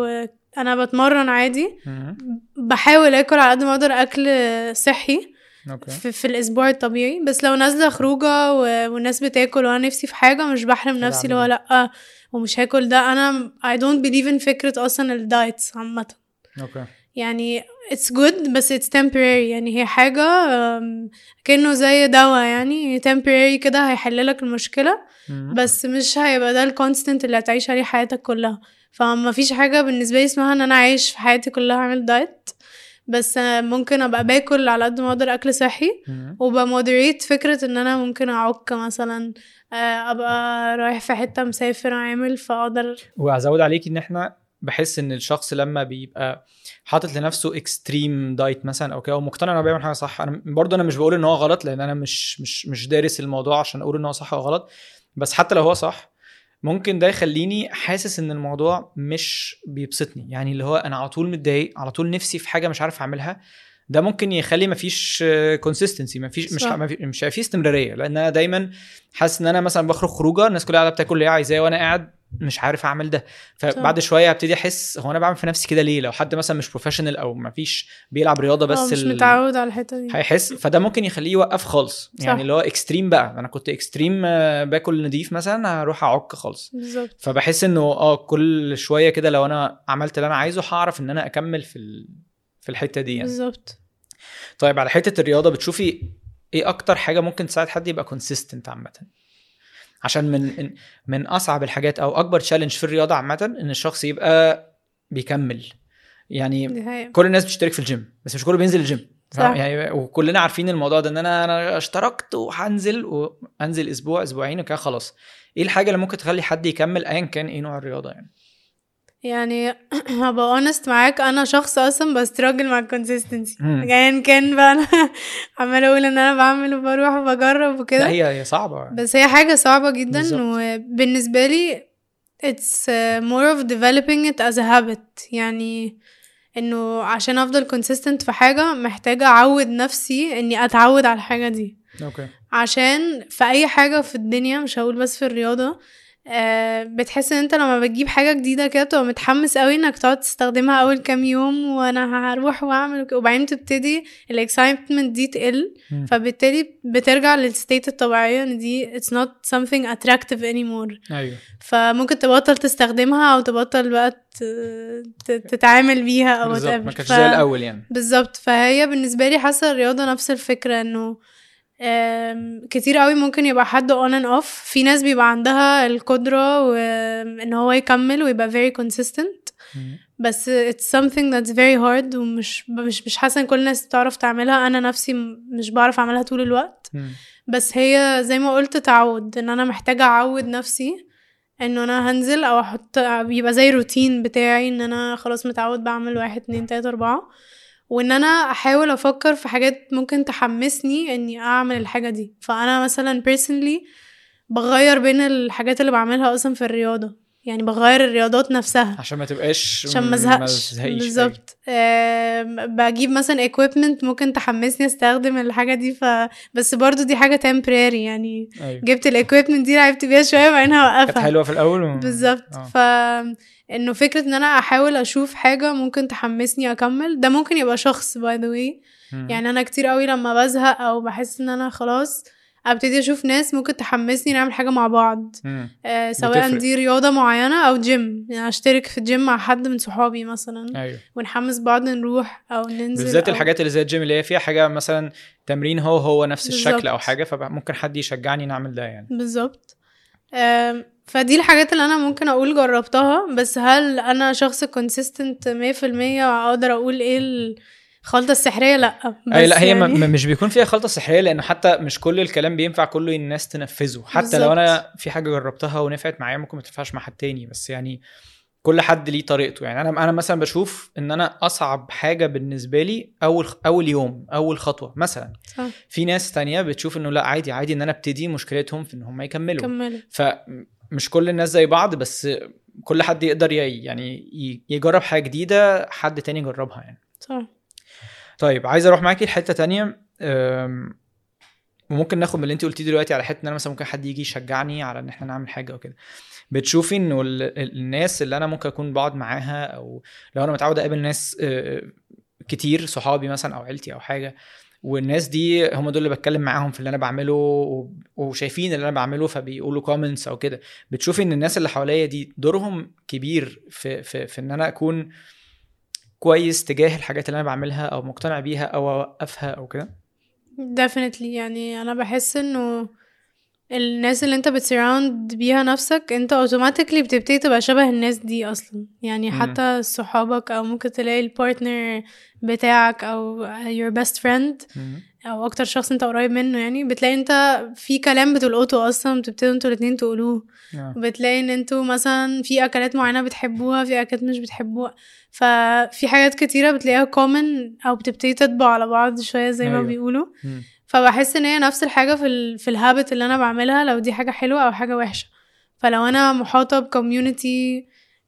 انا بتمرن عادي مهم. بحاول اكل على قد ما اقدر اكل صحي اوكي في, في الاسبوع الطبيعي بس لو نازله خروجه و- والناس بتاكل وانا نفسي في حاجه مش بحرم كده نفسي اللي هو عامل لا ومش هاكل ده انا I don't believe in فكره اصلا الدايتس عامه اوكي يعني it's good بس it's temporary يعني هي حاجة أم، كأنه زي دواء يعني temporary كده هيحللك المشكلة مهم. بس مش هيبقى ده الكونستنت اللي هتعيش عليه حياتك كلها فما فيش حاجة بالنسبة لي اسمها ان انا عايش في حياتي كلها اعمل دايت بس آه، ممكن ابقى باكل على قد ما اقدر اكل صحي مهم. وبمودريت فكرة ان انا ممكن اعك مثلا آه، ابقى رايح في حتة مسافر عامل فاقدر وهزود عليكي ان احنا بحس ان الشخص لما بيبقى حاطط لنفسه اكستريم دايت مثلا او كده ومقتنع انه بيعمل حاجه صح انا برضه انا مش بقول ان هو غلط لان انا مش مش مش دارس الموضوع عشان اقول ان هو صح او غلط بس حتى لو هو صح ممكن ده يخليني حاسس ان الموضوع مش بيبسطني يعني اللي هو انا على طول متضايق على طول نفسي في حاجه مش عارف اعملها ده ممكن يخلي مفيش كونسيستنسي مفيش مش صح. مفيش مش هيبقى فيه استمراريه لان انا دايما حاسس ان انا مثلا بخرج خروجه الناس كلها قاعده بتاكل اللي هي عايزاه وانا قاعد مش عارف اعمل ده فبعد شويه ابتدي احس هو انا بعمل في نفسي كده ليه لو حد مثلا مش بروفيشنال او ما فيش بيلعب رياضه بس بس مش ال- متعود على الحتة دي هيحس فده ممكن يخليه يوقف خالص صح. يعني اللي هو اكستريم بقى انا كنت اكستريم آه، باكل نضيف مثلا هروح اعك خالص بالظبط فبحس انه اه كل شويه كده لو انا عملت اللي انا عايزه هعرف ان انا اكمل في ال... في الحته دي يعني بالظبط طيب على حته الرياضه بتشوفي ايه اكتر حاجه ممكن تساعد حد يبقى كونسيستنت عامه عشان من من اصعب الحاجات او اكبر تشالنج في الرياضه عامه ان الشخص يبقى بيكمل يعني دي حقيقة كل الناس بتشترك في الجيم بس مش كله بينزل الجيم صح. فاهم؟ يعني وكلنا عارفين الموضوع ده ان انا انا اشتركت وهنزل وانزل اسبوع اسبوعين وكده خلاص ايه الحاجه اللي ممكن تخلي حد يكمل ايا كان ايه نوع الرياضه يعني يعني هبقى اونست معاك انا شخص اصلا بستراجل مع الكونسيستنسي مم. يعني كان بقى انا عماله اقول ان انا بعمل وبروح وبجرب لا وكده هي هي صعبه بس هي حاجه صعبه جدا بالظبط. وبالنسبه لي it's uh, more of developing it as a habit يعني انه عشان افضل consistent في حاجه محتاجه اعود نفسي اني اتعود على الحاجه دي اوكي عشان في اي حاجه في الدنيا مش هقول بس في الرياضه آه بتحس ان انت لما بتجيب حاجه جديده كده بتبقى متحمس قوي انك تقعد تستخدمها اول كام يوم وانا هروح واعمل وك- وبعدين تبتدي الاكسايتمنت دي تقل مم. فبالتالي بترجع للستيت الطبيعيه ان دي it's not something attractive anymore ايوه فممكن تبطل تستخدمها او تبطل بقى ت- ت- تتعامل بيها او بالظبط whatever ما كانش ف- زي الاول يعني بالظبط فهي بالنسبه لي حاسه الرياضه نفس الفكره انه آم، كتير قوي ممكن يبقى حد on and off في ناس بيبقى عندها القدره وان هو يكمل ويبقى very consistent مم. بس it's something that's very hard ومش مش مش حاسه ان كل الناس بتعرف تعملها انا نفسي م- مش بعرف اعملها طول الوقت مم. بس هي زي ما قلت تعود ان انا محتاجه اعود نفسي انه انا هنزل او احط يبقى زي روتين بتاعي ان انا خلاص متعود بعمل واحد اتنين تلاته اربعه وان انا احاول افكر في حاجات ممكن تحمسني اني اعمل الحاجه دي فانا مثلا personally بغير بين الحاجات اللي بعملها اصلا في الرياضه يعني بغير الرياضات نفسها عشان ما تبقاش عشان ما ما ازهقش تزهقيش. بالظبط آم، بجيب مثلا equipment ممكن تحمسني استخدم الحاجه دي ف بس برضو دي حاجه temporary يعني أيوة. أيوة. جبت الايكويبمنت دي لعبت بيها شويه وبعدين كانت هوقفها حلوه في الاول و... بالظبط آه. ف انه فكره ان انا احاول اشوف حاجه ممكن تحمسني اكمل ده ممكن يبقى شخص باي ذا واي مم. يعني انا كتير قوي لما بزهق او بحس ان انا خلاص ابتدي اشوف ناس ممكن تحمسني نعمل حاجه مع بعض مم. آه سواء بتفرق. دي رياضه معينه او جيم يعني اشترك في الجيم مع حد من صحابي مثلا ايوه ونحمس بعض نروح او ننزل بالذات أو الحاجات اللي زي الجيم اللي هي فيها حاجه مثلا تمرين هو هو نفس الشكل او بالظبط. حاجه فممكن حد يشجعني نعمل ده يعني بالظبط آم، فدي الحاجات اللي انا ممكن اقول جربتها بس هل انا شخص كونسيستنت 100% اقدر اقول ايه الخلطه السحريه لا بس اي لا هي يعني يعني... مش بيكون فيها خلطه سحريه لانه حتى مش كل الكلام بينفع كله الناس تنفذه حتى بالظبط. لو انا في حاجه جربتها ونفعت معايا ممكن ما تنفعش مع حد تاني بس يعني كل حد ليه طريقته يعني انا انا مثلا بشوف ان انا اصعب حاجه بالنسبه لي اول اول يوم اول خطوه مثلا صح. في ناس تانية بتشوف انه لا عادي عادي ان انا ابتدي مشكلتهم في ان هم يكملوا كملوا فمش كل الناس زي بعض بس كل حد يقدر ي- يعني ي- يجرب حاجه جديده حد تاني يجربها يعني صح طيب عايز اروح معاكي لحته تانية أم، وممكن ناخد من اللي انت قلتيه دلوقتي على حته ان انا مثلا ممكن حد يجي يشجعني على ان احنا نعمل حاجه او كده بتشوفي انه ال- ال- الناس اللي انا ممكن اكون بقعد معاها او لو انا متعود اقابل ناس آه، كتير صحابي مثلا او عيلتي او حاجه والناس دي هم دول اللي بتكلم معاهم في اللي انا بعمله و- وشايفين اللي انا بعمله فبيقولوا كومنتس او كده بتشوفي ان الناس اللي حواليا دي دورهم كبير في في في ان انا اكون كويس تجاه الحاجات اللي انا بعملها او مقتنع بيها او اوقفها او كده definitely يعني انا بحس انه الناس اللي انت بتسراوند بيها نفسك انت اوتوماتيكلي بتبتدي تبقى شبه الناس دي اصلا يعني مم. حتى صحابك او ممكن تلاقي البارتنر بتاعك او your best friend او اكتر شخص انت قريب منه يعني بتلاقي انت في كلام بتلقطه اصلا بتبتدوا انتوا الاتنين تقولوه آه. بتلاقي ان انتوا مثلا في اكلات معينه بتحبوها في اكلات مش بتحبوها ففي حاجات كتيره بتلاقيها كومن او بتبتدي تطبع على بعض شويه زي ما أيوة. بيقولوا مم. فبحس ان هي نفس الحاجه في ال في الهابت اللي انا بعملها لو دي حاجه حلوه او حاجه وحشه فلو انا محاطه بكوميونتي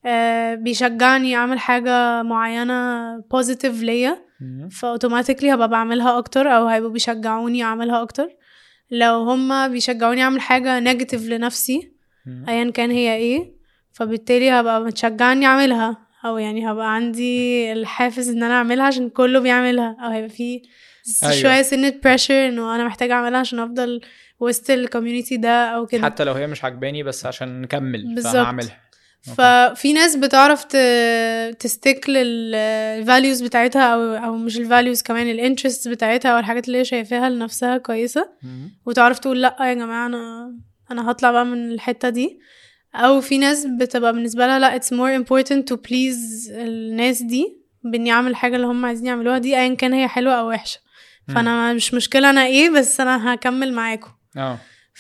بيشجعني اعمل حاجه معينه بوزيتيف ليا مم. فاوتوماتيكلي هبقى بعملها اكتر او هيبقوا بيشجعوني اعملها اكتر لو هما بيشجعوني اعمل حاجه نيجاتيف لنفسي مم. ايا كان هي ايه فبالتالي هبقى متشجعني اعملها او يعني هبقى عندي الحافز ان انا اعملها عشان كله بيعملها او هيبقى في أيوة. شويه سنه بريشر انه انا محتاجه اعملها عشان افضل وسط الكوميونتي ده او كده حتى لو هي مش عجباني بس عشان نكمل بالظبط. فهعملها ففي ناس بتعرف ت- تستيك للفاليوز بتاعتها او او مش الفاليوز كمان الانترست بتاعتها او الحاجات اللي هي شايفاها لنفسها كويسه مم. وتعرف تقول لا يا جماعه انا انا هطلع بقى من الحته دي او في ناس بتبقى بالنسبه لها لا it's more important to please الناس دي باني اعمل الحاجه اللي هم عايزين يعملوها دي ايا كان هي حلوه او وحشه فانا مش مشكله انا ايه بس انا هكمل معاكم اه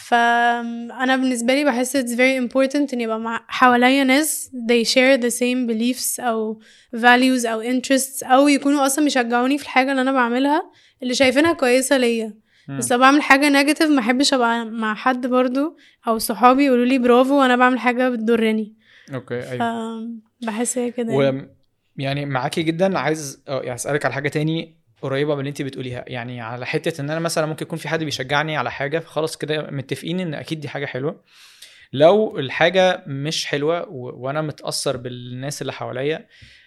فانا بالنسبه لي بحس it's very important ان يبقى مع حواليا ناس they share the same beliefs او values او interests او يكونوا اصلا بيشجعوني في الحاجه اللي انا بعملها اللي شايفينها كويسه ليا مم. بس لو بعمل حاجه نيجاتيف ما احبش ابقى مع حد برضو او صحابي يقولوا لي برافو وانا بعمل حاجه بتضرني اوكي ايوه فبحس هي كده و يعني. يعني معاكي جدا عايز اه يعني اسالك على حاجه تاني قريبه من اللي انت بتقوليها يعني على حته ان انا مثلا ممكن يكون في حد بيشجعني على حاجه فخلاص كده متفقين ان اكيد دي حاجه حلوه لو الحاجه مش حلوه و... وانا متاثر بالناس اللي حواليا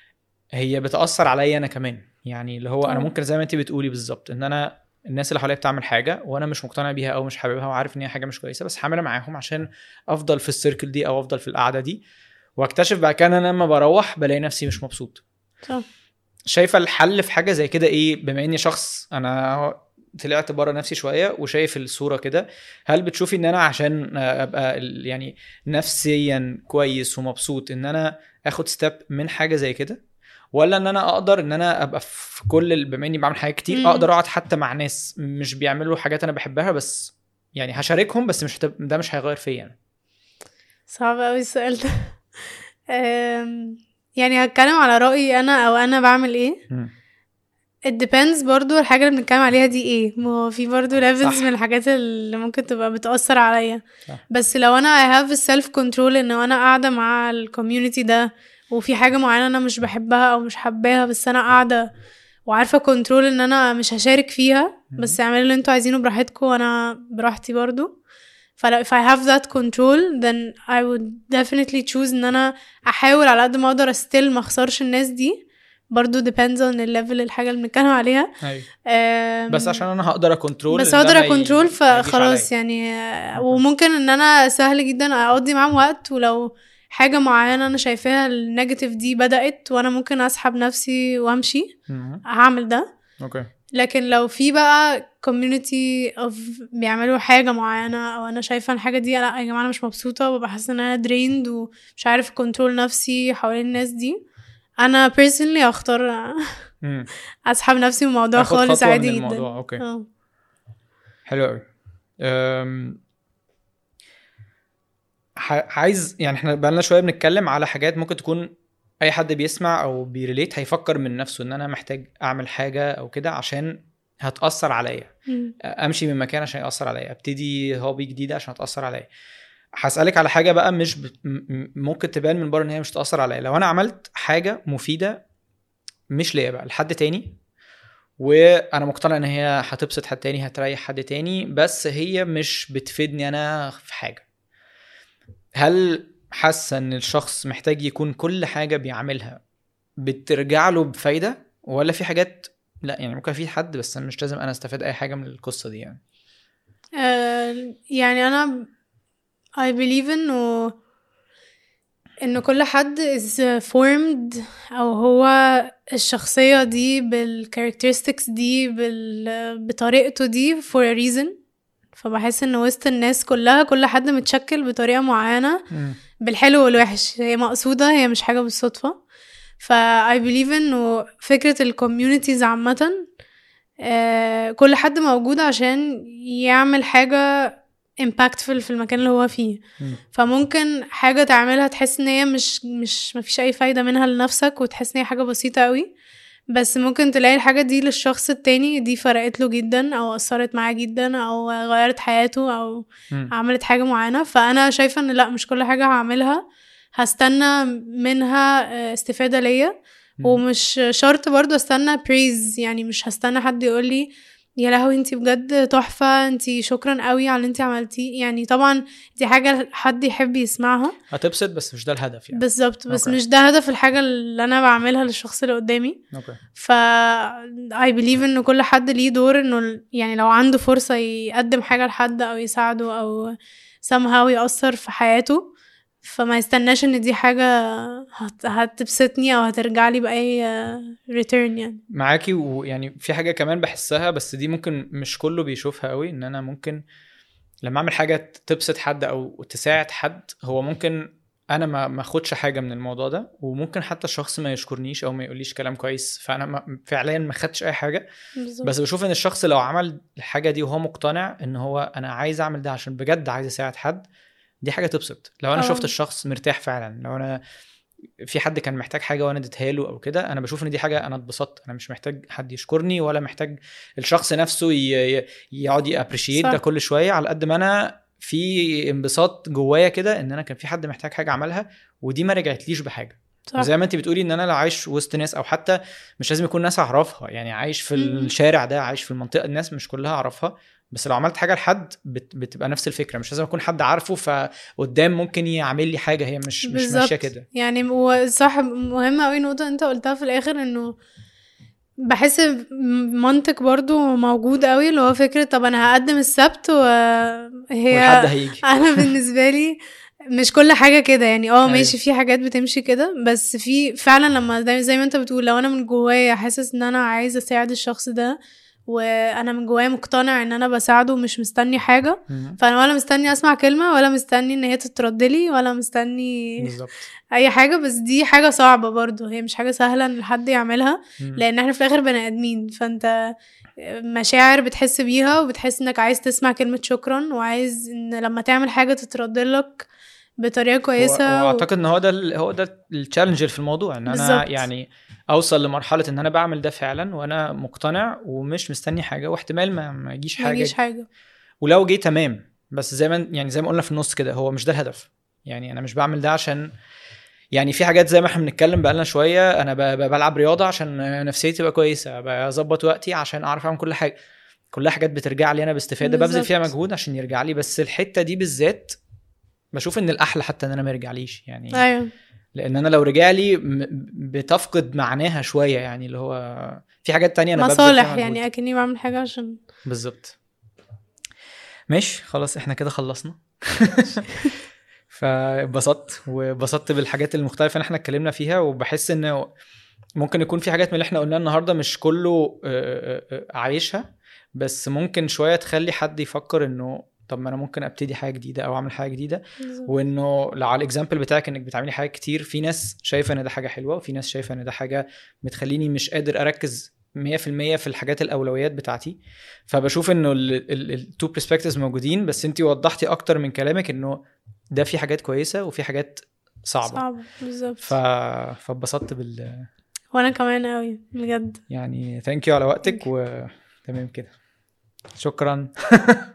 هي بتاثر عليا انا كمان يعني اللي هو انا طبعا. ممكن زي ما انت بتقولي بالظبط ان انا الناس اللي حواليا بتعمل حاجه وانا مش مقتنع بيها او مش حاببها وعارف ان هي حاجه مش كويسه بس هعملها معاهم عشان افضل في السيركل دي او افضل في القعده دي واكتشف بعد كده ان انا لما بروح بلاقي نفسي مش مبسوط صح. شايفه الحل في حاجه زي كده ايه بما اني شخص انا طلعت بره نفسي شويه وشايف الصوره كده هل بتشوفي ان انا عشان ابقى ال- يعني نفسيا كويس ومبسوط ان انا اخد ستيب من حاجه زي كده ولا ان انا اقدر ان انا ابقى في كل ال- بما اني بعمل حاجات كتير مم. اقدر اقعد حتى مع ناس مش بيعملوا حاجات انا بحبها بس يعني هشاركهم بس مش هتب... ده مش هيغير فيا انا صعب قوي السؤال ده أم، يعني هتكلم على رأيي انا او انا بعمل ايه it depends برضو الحاجة اللي بنتكلم عليها دي ايه ما هو في برضو levels صح. من الحاجات اللي ممكن تبقى بتأثر عليا صح. بس لو انا I have self control ان انا قاعدة مع الكوميونتي ده وفي حاجة معينة انا مش بحبها او مش حباها بس انا قاعدة وعارفة كنترول ان انا مش هشارك فيها بس اعملوا اللي انتوا عايزينه براحتكم وانا براحتي برضو فلو if I have that control then I would definitely choose ان انا احاول على قد ما اقدر still ما اخسرش الناس دي برضو depends on الليفل الحاجة اللي بنتكلم عليها ايوه أم، بس عشان انا هقدر اكنترول بس إن ده اقدر ما ي- اكنترول ما يجيش فخلاص عليا. يعني آه، وممكن ان انا سهل جدا اقضي معاهم وقت ولو حاجة معينة انا شايفاها النيجاتيف دي بدأت وانا ممكن اسحب نفسي وامشي مهم. هعمل ده اوكي لكن لو في بقى community of بيعملوا حاجة معينة او انا شايفة الحاجة دي لا يا جماعة انا مش مبسوطة وببقى حاسة ان انا drained ومش عارف كنترول نفسي حوالين الناس دي انا personally هختار مم. اسحب نفسي من الموضوع آخد خالص خطوة عادي من جدا الموضوع اوكي اه حلو قوي أم... ح... عايز يعني احنا بقالنا شويه بنتكلم على حاجات ممكن تكون اي حد بيسمع او بيريليت هيفكر من نفسه ان انا محتاج اعمل حاجه او كده عشان هتاثر عليا مم. امشي من مكان عشان ياثر عليا ابتدي هوبي جديده عشان هتاثر عليا هسالك على حاجه بقى مش ب... م- م- ممكن تبان من بره ان هي مش تاثر عليا لو انا عملت حاجه مفيده مش ليا بقى لحد تاني وانا مقتنع ان هي هتبسط حد تاني هتريح حد تاني بس هي مش بتفيدني انا في حاجه هل حاسه ان الشخص محتاج يكون كل حاجه بيعملها بترجع له بفايده ولا في حاجات لا يعني ممكن في حد بس أنا مش لازم انا استفاد اي حاجه من القصه دي يعني آه، يعني انا I believe انه انه كل حد is formed او هو الشخصية دي بالcharacteristics دي بال... بطريقته دي for a reason فبحس ان وسط الناس كلها كل حد متشكل بطريقة معينة بالحلو والوحش هي مقصودة هي مش حاجة بالصدفة ف I believe انه فكرة الكوميونيتيز عامة آه، كل حد موجود عشان يعمل حاجة impactful في المكان اللي هو فيه مم. فممكن حاجة تعملها تحس ان هي مش مش مفيش اي فايدة منها لنفسك وتحس ان هي حاجة بسيطة قوي بس ممكن تلاقي الحاجة دي للشخص التاني دي فرقت له جدا او اثرت معاه جدا او غيرت حياته او مم. عملت حاجة معينة فانا شايفة ان لا مش كل حاجة هعملها هستنى منها آه، استفادة ليا مم. ومش شرط برضو استنى بريز يعني مش هستنى حد يقول لي يا لهوي انتي بجد تحفة انتي شكرا قوي على اللي انتي عملتيه يعني طبعا دي حاجة حد يحب يسمعها هتبسط بس مش ده الهدف يعني بالظبط بس أوكي. مش ده هدف الحاجة اللي انا بعملها للشخص اللي قدامي اوكي ف I believe انه كل حد ليه دور انه ال- يعني لو عنده فرصة يقدم حاجة لحد او يساعده او somehow يأثر في حياته فما يستناش ان دي حاجة هت... هتبسطني او هترجع لي بأي return يعني معاكي ويعني في حاجه كمان بحسها بس دي ممكن مش كله بيشوفها قوي ان انا ممكن لما اعمل حاجه تبسط حد او تساعد حد هو ممكن انا ما ما اخدش حاجه من الموضوع ده وممكن حتى الشخص ما يشكرنيش او ما يقوليش كلام كويس فانا ما فعليا ما خدتش اي حاجه بالظبط. بس بشوف ان الشخص لو عمل الحاجه دي وهو مقتنع ان هو انا عايز اعمل ده عشان بجد عايز اساعد حد دي حاجه تبسط لو انا آه. شفت الشخص مرتاح فعلا لو انا في حد كان محتاج حاجه وانا اديتها له او كده انا بشوف ان دي حاجه انا اتبسطت انا مش محتاج حد يشكرني ولا محتاج الشخص نفسه ي- ي- يقعد يابريشيت صح. ده كل شويه على قد ما انا في انبساط جوايا كده ان انا كان في حد محتاج حاجه عملها ودي ما رجعتليش بحاجه صح. زي ما انت بتقولي ان انا لو عايش وسط ناس او حتى مش لازم يكون ناس اعرفها يعني عايش في مم. الشارع ده عايش في المنطقه الناس مش كلها اعرفها بس لو عملت حاجه لحد بت... بتبقى نفس الفكره مش لازم اكون حد عارفه فقدام ممكن يعمل لي حاجه هي مش مش بالظبط. ماشيه كده يعني هو صح مهمة قوي نقطة انت قلتها في الاخر انه بحس منطق برضو موجود قوي اللي هو فكرة طب انا هقدم السبت وهي والحد هيجي انا بالنسبة لي مش كل حاجة كده يعني اه أيوة. ماشي في حاجات بتمشي كده بس في فعلا لما زي- زي ما انت بتقول لو انا من جوايا حاسس ان انا عايزة اساعد الشخص ده وانا من جوايا مقتنع ان انا بساعده ومش مستني حاجة مم. فانا ولا مستني اسمع كلمة ولا مستني ان هي تتردلي ولا مستني بالظبط اي حاجه بس دي حاجه صعبه برضو هي مش حاجه سهله ان حد يعملها مم. لان احنا في الاخر بني ادمين فانت مشاعر بتحس بيها وبتحس انك عايز تسمع كلمه شكرا وعايز ان لما تعمل حاجه تتردلك بطريقه كويسه و... واعتقد ان هو ده ال- هو ده التشالنج اللي في الموضوع ان انا بالظبط. يعني اوصل لمرحله ان انا بعمل ده فعلا وانا مقتنع ومش مستني حاجه واحتمال ما, ما يجيش ما حاجه يجيش حاجه ولو جه تمام بس زي ما يعني زي ما قلنا في النص كده هو مش ده الهدف يعني انا مش بعمل ده عشان يعني في حاجات زي ما احنا بنتكلم بقالنا شويه انا ب- ب- بلعب رياضه عشان نفسيتي تبقى كويسه بظبط وقتي عشان اعرف اعمل كل حاجه كلها حاجات بترجع لي انا باستفاده ببذل بالظبط. فيها مجهود عشان يرجع لي بس الحته دي بالذات بشوف ان الاحلى حتى ان انا ما يرجعليش يعني ايوه لان انا لو رجع لي م- بتفقد معناها شويه يعني اللي هو في حاجات تانية انا ببذل فيها مصالح مجهود. يعني اكني بعمل حاجه عشان بالظبط ماشي خلاص احنا كده خلصنا فاتبسطت واتبسطت بالحاجات المختلفه اللي احنا اتكلمنا فيها وبحس ان ممكن يكون في حاجات من اللي احنا قلناها النهارده مش كله آه، آه، آه، عايشها بس ممكن شويه تخلي حد يفكر انه طب ما انا ممكن ابتدي حاجه جديده او اعمل حاجه جديده وانه لو على الاكزامبل بتاعك انك بتعملي حاجات كتير في ناس شايفه ان ده حاجه حلوه وفي ناس شايفه ان ده حاجه بتخليني مش قادر اركز 100% في الحاجات الاولويات بتاعتي فبشوف انه التو برسبكتيفز موجودين بس انت وضحتي اكتر من كلامك انه ده في حاجات كويسه وفي حاجات صعبه صعب بالظبط ف... فاتبسطت بال وانا كمان قوي بجد يعني ثانك يو على وقتك وتمام كده شكرا